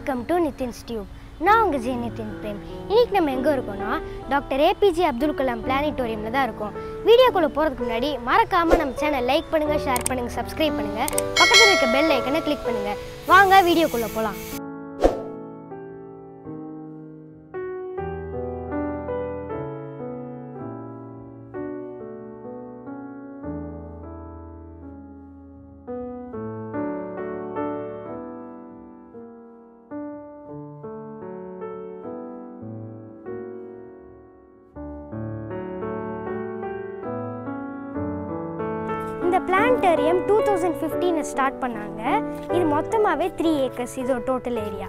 welcome to நிதின்ஸ் tube நான் உங்கள் J Nitin frame இன்னைக்கு நம்ம எங்கே இருக்கோம்னா டாக்டர் ஏபிஜே அப்துல் கலாம் பிளானிட்டோரியமில் தான் இருக்கோம் வீடியோக்குள்ளே போகிறதுக்கு முன்னாடி மறக்காமல் நம்ம சேனல் லைக் பண்ணுங்கள் ஷேர் பண்ணுங்கள் சப்ஸ்கிரைப் பண்ணுங்கள் பக்கத்தில் இருக்க பெல் ஐக்கனை கிளிக் பண்ணுங்கள் வாங்க வீடியோக்குள்ளே போகலாம் இந்த பிளான்டேரியம் டூ தௌசண்ட் ஃபிஃப்டீனில் ஸ்டார்ட் பண்ணாங்க இது மொத்தமாகவே த்ரீ ஏக்கர்ஸ் இதோட டோட்டல் ஏரியா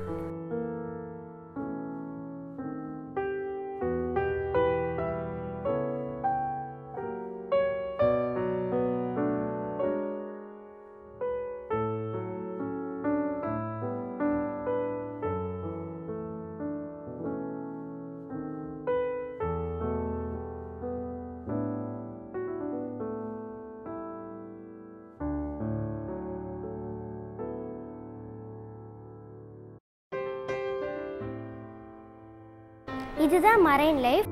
இதுதான் மரைன் லைஃப்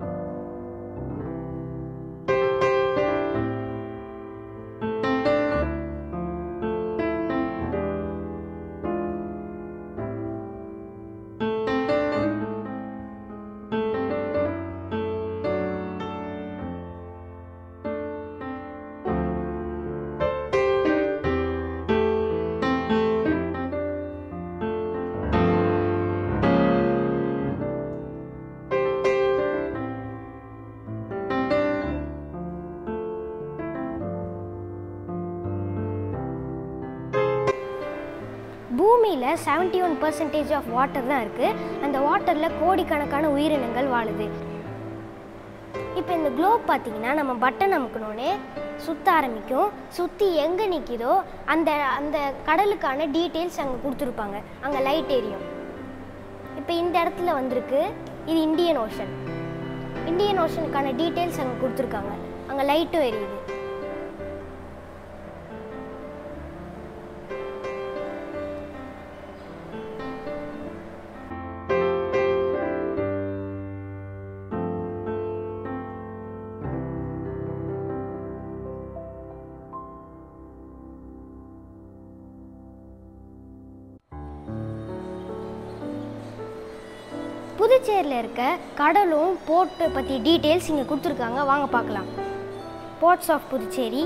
பூமியில் 71% ஒன் பர்சன்டேஜ் ஆஃப் வாட்டர் தான் இருக்குது அந்த வாட்டரில் கோடிக்கணக்கான உயிரினங்கள் வாழுது இப்போ இந்த குளோப் பார்த்தீங்கன்னா நம்ம பட்டன் அமுக்கணுன்னே சுற்ற ஆரம்பிக்கும் சுற்றி எங்கே நிற்கிதோ அந்த அந்த கடலுக்கான டீட்டெயில்ஸ் அங்கே கொடுத்துருப்பாங்க அங்கே லைட் எரியும் இப்போ இந்த இடத்துல வந்திருக்கு இது இந்தியன் ஓஷன் இந்தியன் ஓஷனுக்கான டீட்டெயில்ஸ் அங்கே கொடுத்துருக்காங்க அங்கே லைட்டும் எரியுது புதுச்சேரியில் இருக்க கடலும் போர்ட்டை பற்றி டீட்டெயில்ஸ் இங்கே கொடுத்துருக்காங்க வாங்க பார்க்கலாம் ports of Puducherry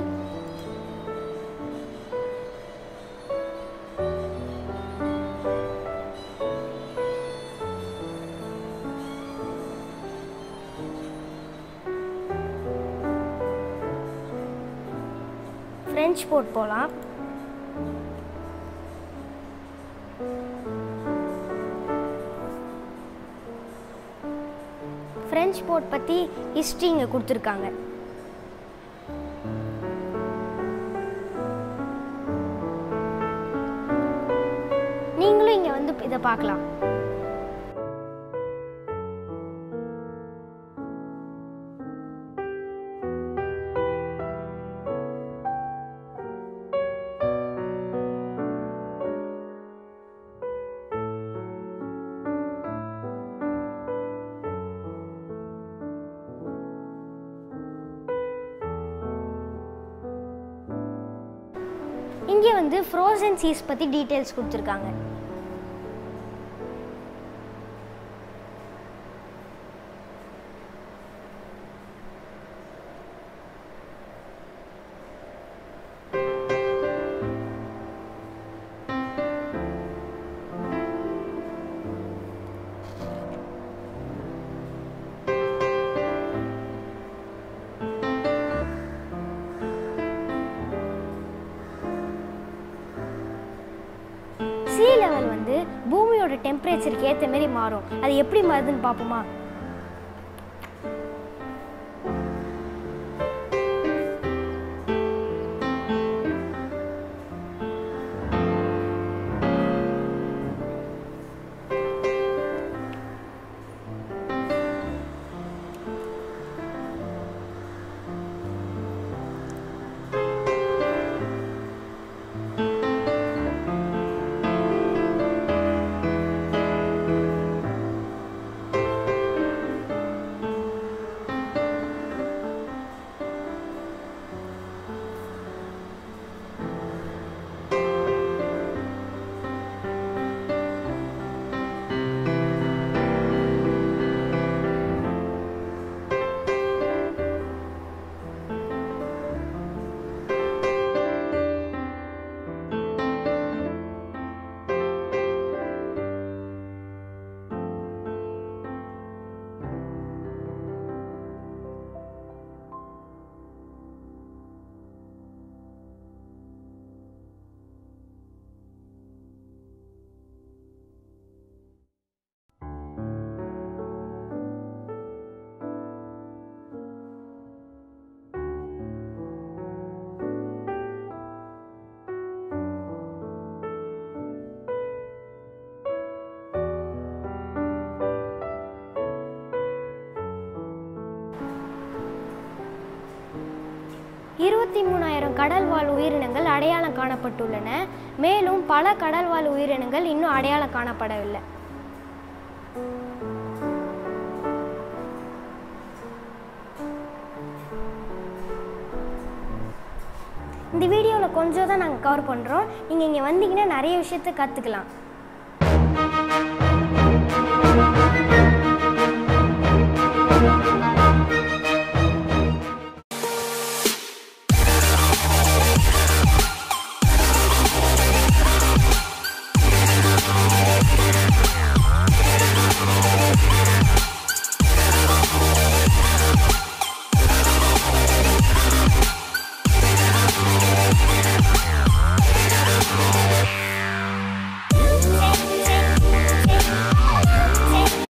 French port போகலாம் ஃப்ரெஞ்ச் போர்ட் பற்றி ஹிஸ்ட்ரி இங்கே கொடுத்துருக்காங்க நீங்களும் இங்கே வந்து இதை பார்க்கலாம் இங்கே வந்து ஃப்ரோசன் சீஸ் பற்றி டீட்டெயில்ஸ் கொடுத்துருக்காங்க சீ லெவல் வந்து பூமியோட டெம்பரேச்சருக்கு ஏற்ற மாதிரி மாறும் அது எப்படி மாறுதுன்னு பார்ப்போமா இருபத்தி மூணாயிரம் கடல் வாழ் உயிரினங்கள் அடையாளம் காணப்பட்டுள்ளன மேலும் பல கடல் வாழ் உயிரினங்கள் இன்னும் அடையாளம் காணப்படவில்லை இந்த வீடியோவில் கொஞ்சம் தான் நாங்கள் கவர் பண்ணுறோம் நீங்கள் இங்கே வந்தீங்கன்னா நிறைய விஷயத்த கற்றுக்கலாம்